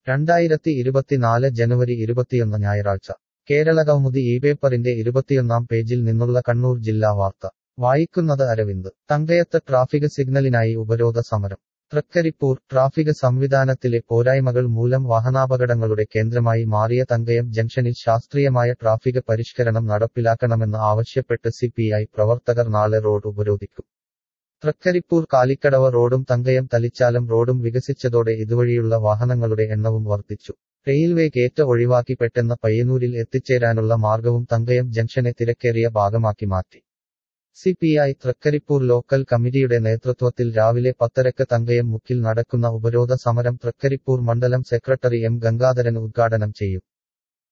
രണ്ടായിരത്തി ഇരുപത്തിനാല് ജനുവരി ഇരുപത്തിയൊന്ന് ഞായറാഴ്ച കേരളകൗമുദി ഈ പേപ്പറിന്റെ ഇരുപത്തിയൊന്നാം പേജിൽ നിന്നുള്ള കണ്ണൂർ ജില്ലാ വാർത്ത വായിക്കുന്നത് അരവിന്ദ് തങ്കയത്ത് ട്രാഫിക് സിഗ്നലിനായി ഉപരോധ സമരം തൃക്കരിപ്പൂർ ട്രാഫിക് സംവിധാനത്തിലെ പോരായ്മകൾ മൂലം വാഹനാപകടങ്ങളുടെ കേന്ദ്രമായി മാറിയ തങ്കയം ജംഗ്ഷനിൽ ശാസ്ത്രീയമായ ട്രാഫിക് പരിഷ്കരണം നടപ്പിലാക്കണമെന്ന് ആവശ്യപ്പെട്ട് സിപിഐ പ്രവർത്തകർ നാളെ റോഡ് ഉപരോധിക്കും തൃക്കരിപ്പൂർ കാലിക്കടവ റോഡും തങ്കയം തലിച്ചാലം റോഡും വികസിച്ചതോടെ ഇതുവഴിയുള്ള വാഹനങ്ങളുടെ എണ്ണവും വർദ്ധിച്ചു റെയിൽവേ ഗേറ്റ് ഒഴിവാക്കി പെട്ടെന്ന് പയ്യന്നൂരിൽ എത്തിച്ചേരാനുള്ള മാർഗവും തങ്കയം ജംഗ്ഷനെ തിരക്കേറിയ ഭാഗമാക്കി മാറ്റി സിപിഐ തൃക്കരിപ്പൂർ ലോക്കൽ കമ്മിറ്റിയുടെ നേതൃത്വത്തിൽ രാവിലെ പത്തരക്ക് തങ്കയം മുക്കിൽ നടക്കുന്ന ഉപരോധ സമരം തൃക്കരിപ്പൂർ മണ്ഡലം സെക്രട്ടറി എം ഗംഗാധരൻ ഉദ്ഘാടനം ചെയ്യും